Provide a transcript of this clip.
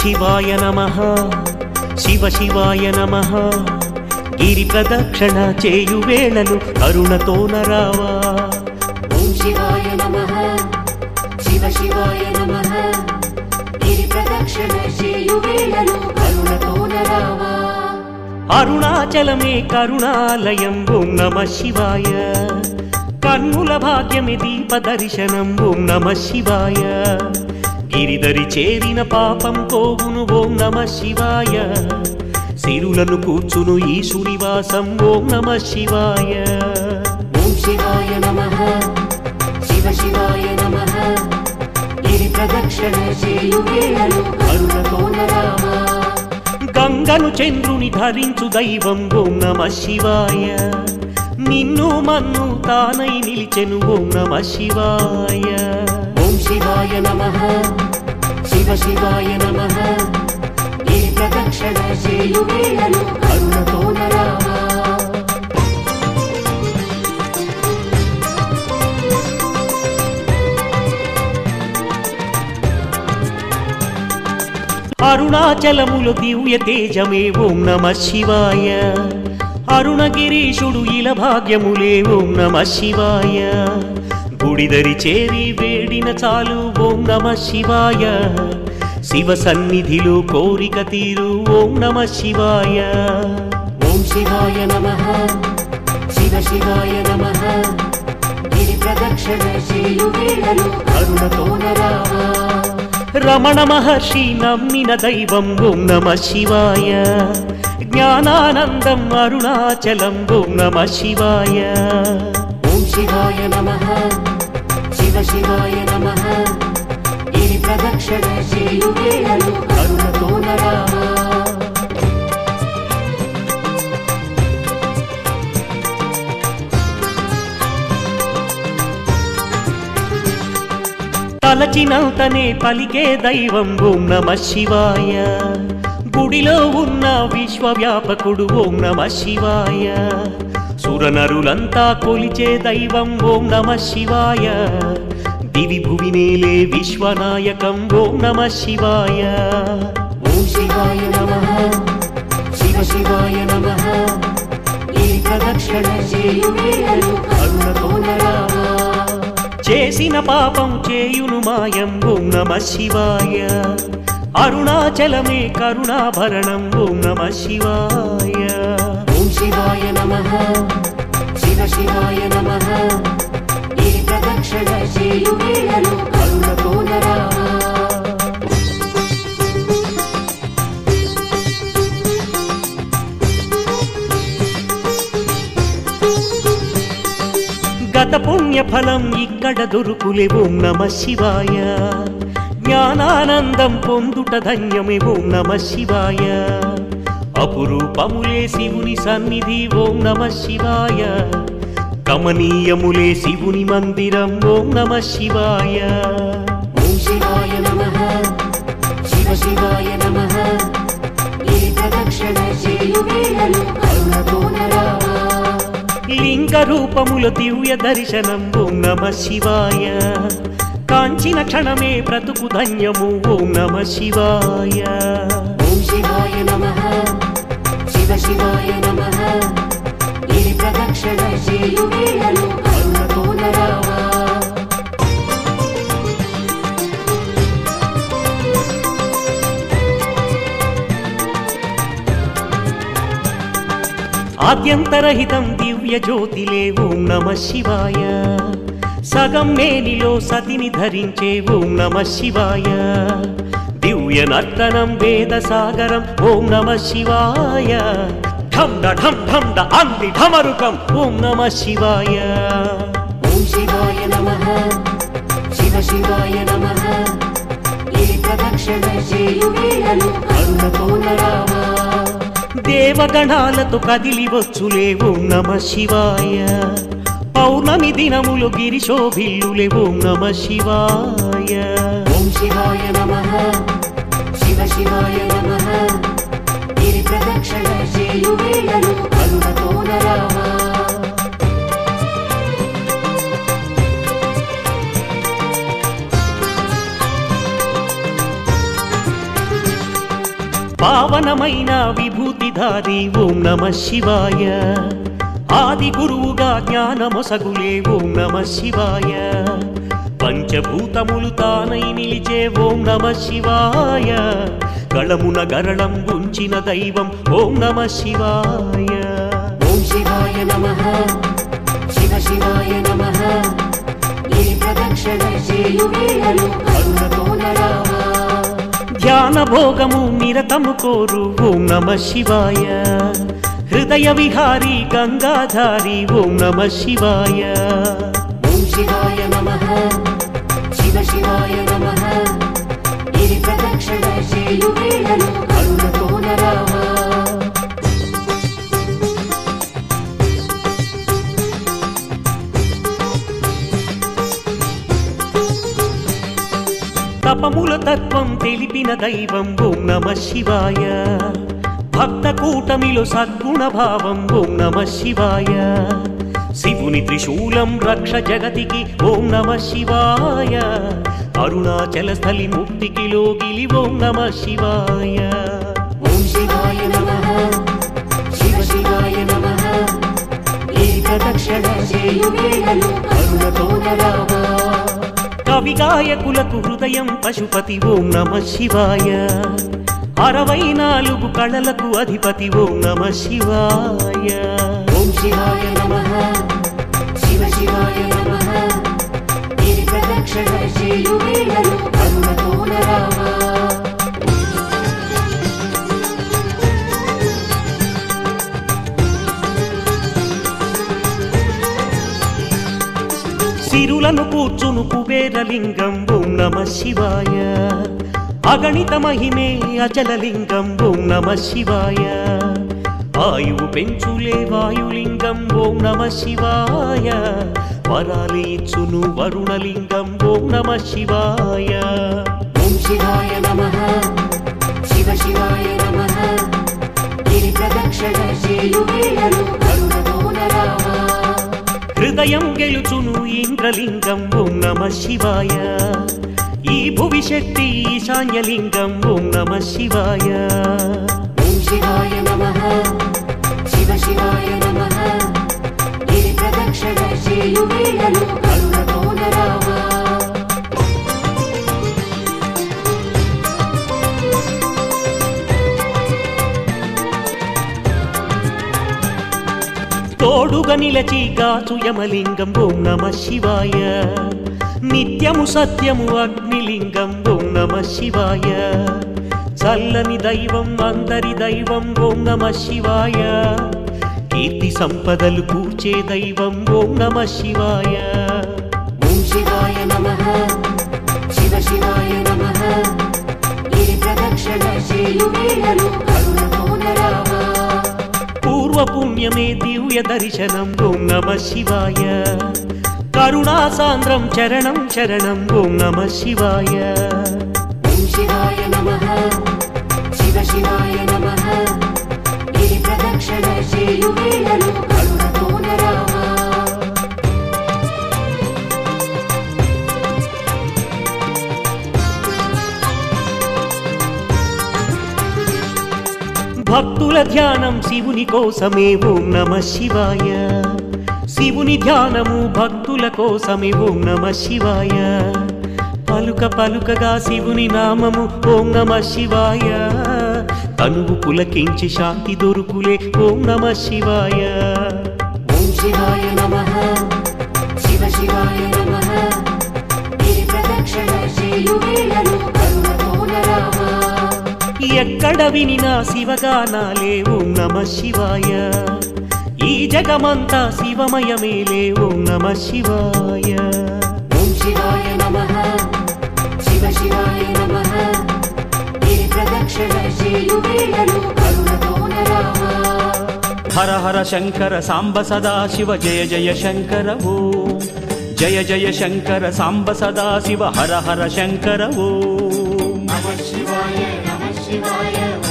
శివాయ నమ శివ శివాయ నమ గిరి ప్రదక్షిణ చేయు వేళలు కరుణతో నరావా ఓం శివాయ నమః శివ శివాయ నమః గిరి ప్రదక్షిణ చేయు వేళలు కరుణతో నరావా అరుణాచలమే కరుణాలయం ఓం నమ శివాయ కన్నుల భాగ్యమే దీప దర్శనం ఓం నమ శివాయ గిరిదరి చేరిన పాపం పోవును ఓం నమ శివాయ సిరులను కూర్చును ఈశుని వాసం ఓం నమ శివాయ ఓం శివాయ నమః శివ శివాయ నమః గిరి ప్రదక్షిణ చేయు వేళలు కరుణతో నరావా గంగను చంద్రుని ధరించు దైవం ఓం నమ శివాయ నిన్ను మన్ను తానై నిలిచెను ఓం నమ శివాయ ఓం శివాయ నమః శివ శివాయ నమః గిరి ప్రదక్షిణ చేయు వేళలు కరుణతో నరావా అరుణాచలములు దివ్య తేజమే ఓం నమ శివాయ అరుణగిరీషుడు ఇల భాగ్యములే ఓం నమ శివాయ గుడిదరి చేరి వేడిన చాలు ఓం నమ శివాయ శివ సన్నిధిలో కోరిక తీరు ఓం నమ శివాయ ఓం శివాయ నమః శివ శివాయ నమః గిరి ప్రదక్షిణ చేయు వేళలు కరుణతో నరావా రమణ మహర్షి నమ్మిన దైవం ఓం నమ శివాయ జ్ఞానానందం అరుణాచలం ఓం నమ శివాయ ఓం శివాయ నమః శివ శివాయ నమః గిరి ప్రదక్షిణ చేయు వేళలు కరుణతో నరావా తలచినంతనే పలికే దైవం ఓం నమ శివాయ గుడిలో ఉన్న విశ్వవ్యాపకుడు ఓం నమ శివాయ సురనరులంతా కొలిచే దైవం ఓం నమ శివాయ దివి భువి నేలే విశ్వనాయకం ఓం నమ శివాయ ఓం శివాయ నమః శివ శివాయ నమః గిరి ప్రదక్షిణ చేయు వేళలు కరుణతో నరావా చేసిన పాపం చేయును మాయం ఓం నమ శివాయ అరుణాచలమే కరుణాభరణం ఓం నమ శివాయ ఓం శివాయ నమః శివ శివాయ నమః గిరి ప్రదక్షిణ చేయు వేళలు కరుణతో నరావా గత పుణ్య ఫలం ఇక్కడ దొరుకులే ఓం నమ శివాయ జ్ఞానానందం పొందుట ధన్యమే ఓం నమ శివాయ అపురూపములే శివుని సన్నిధి ఓం నమ శివాయ కమనీయములే శివుని మందిరం ఓం నమ శివాయ ఓం శివాయ నమః శివ శివాయ నమః గిరి ప్రదక్షిణ చేయు వేళలు కరుణతో నరావా లింగ రూపముల దివ్య దర్శనం ఓం నమ శివాయ కాంచిన క్షణమే బ్రతుకు ధన్యము ఓం నమ శివాయ ఓం శివాయ నమః శివ శివాయ నమః గిరి ప్రదక్షిణ చేయు వేళలు కరుణతో నరావా ఆద్యంతరహితం దివ్య జ్యోతిలే ఓం నమ శివాయ సగం మేనిలో సతిని ధరించే ఓం నమ శివాయ దివ్య నర్తనం వేద సాగరం ఓం నమ శివాయ ఢం డ ఢం ఢం డ అంది ఢమరుకం ఓం నమ శివాయ ఓం శివాయ నమః శివ శివాయ నమః గిరి ప్రదక్షిణ చేయు వేళలు కరుణతో నరావా దేవగణాలతో కదిలి వచ్చులే ఓం నమ శివాయ పౌర్ణమి దినములు గిరి శోభిల్లులే ఓం నమ శివాయ ఓం శివాయ నమః శివ శివాయ నమః గిరి ప్రదక్షిణ చేయు వేళలు కరుణతో నరావా పావనమైన విభూతిధారి ఓం నమ శివాయ ఆది గురువుగా జ్ఞానమొసగులే ఓం నమ శివాయ పంచభూతములు తానై నిలిచే ఓం నమ శివాయ గళమున గరళం ఉంచిన దైవం ఓం నమ శివాయ ఓం శివాయ నమః శివ శివాయ నమః ఈ ప్రదక్షిణ చేయు వేళలు కరుణతో నరావా ధ్యాన భోగము నిరతము కోరు ఓం నమ శివాయ హృదయ విహారీ గంగాధారి ఓం నమ శివాయ ఓం శివాయ నమః శివ శివాయ నమః ఈ ప్రదక్షిణ చేయు వేళలు కరుణతో నరావా తపముల తత్వం తెలిపిన దైవం ఓం నమ శివాయ భక్త కూటమిలో సద్గుణ భావం ఓం నమ శివాయ శివుని త్రిశూలం రక్ష జగతికి ఓం నమ శివాయ అరుణాచల స్థలి ముక్తికి లోగిలి ఓం నమ శివాయ ఓం శివాయ నమః శివ శివాయ నమః ఈ ప్రదక్షిణ చేయు వేళలు కరుణతో నరావా కవి గాయకులకు హృదయం పశుపతి ఓం నమ శివాయ అరవై నాలుగు కళలకు అధిపతి ఓం నమ శివాయ ఓం శివాయ నమః శివ శివాయ నమః ఈ ప్రదక్షిణ చేయు వేళలు కరుణతో నరావా సిరులను కూర్చును కుబేరలింగం ఓం నమ శివాయ అగణిత మహిమే అచలలింగం ఓం నమ శివాయ ఆయువు పెంచులే వాయులింగం ఓం నమ శివాయ వరాలి ఇచ్చును వరుణలింగం ఓం నమ శివాయ ఓం శివాయ నమః శివ శివాయ నమః ఈ ప్రదక్షిణ చేయు వేళలు కరుణతో నరావా హృదయం గెలుచును ఇంద్రలింగం ఓం నమ శివాయ ఈ భువి శక్తి ఈశాన్యలింగం ఓం నమ శివాయ ఓం శివాయ నమః శివ శివాయ నమః ఈ ప్రదక్షిణ చేయు వేళలు కరుణతో నరావా తోడుగా నిలచి గాచు యమలింగం ఓం నమ శివాయ నిత్యము సత్యము అగ్నిలింగం ఓం నమ శివాయ చల్లని దైవం అందరి దైవం ఓం నమ శివాయ కీర్తి సంపదలు కూర్చే దైవం ఓం నమ శివాయ ఓం శివాయ నమః శివ శివాయ నమః ఈ ప్రదక్షిణ చేయు వేళలు కరుణతో నరావా పూర్వ పుణ్యమే దివ్య దర్శనం ఓం నమ శివాయ కరుణాసాంద్రం చరణం శరణం ఓం నమ శివాయ ఓం శివాయ నమః శివ శివాయ నమః ఈ ప్రదక్షిణ చేయు వేళలు కరుణతో నరావా భక్తుల ధ్యానం శివుని కోసమే ఓం నమ శివాయ శివుని ధ్యానము భక్తుల కోసమే ఓం నమ శివాయ పలుక పలుకగా శివుని నామము ఓం నమ శివాయ తనువు పులకించి శాంతి దొరుకులే ఓం నమ శివాయ ఓం శివాయ నమః శివ శివాయ నమః ఈ ప్రదక్షిణ చేయు వేళలు కరుణతో నరావా ఎక్కడ వినినా శివగానాలే ఓం నమ శివాయ ఈ జగమంతా శివమయమేలే ఓం నమ శివాయ ఓం శివాయ నమః శివ శివాయ నమః ఈ ప్రదక్షిణ చేయు వేళలు కరుణతో నరావా హర హర శంకర సాంబ సదా శివ జయ జయ శంకర ఓ జయ జయ శంకర సాంబ సదా శివ హర హర శంకర ఓ నమ శివాయ నమ శివాయ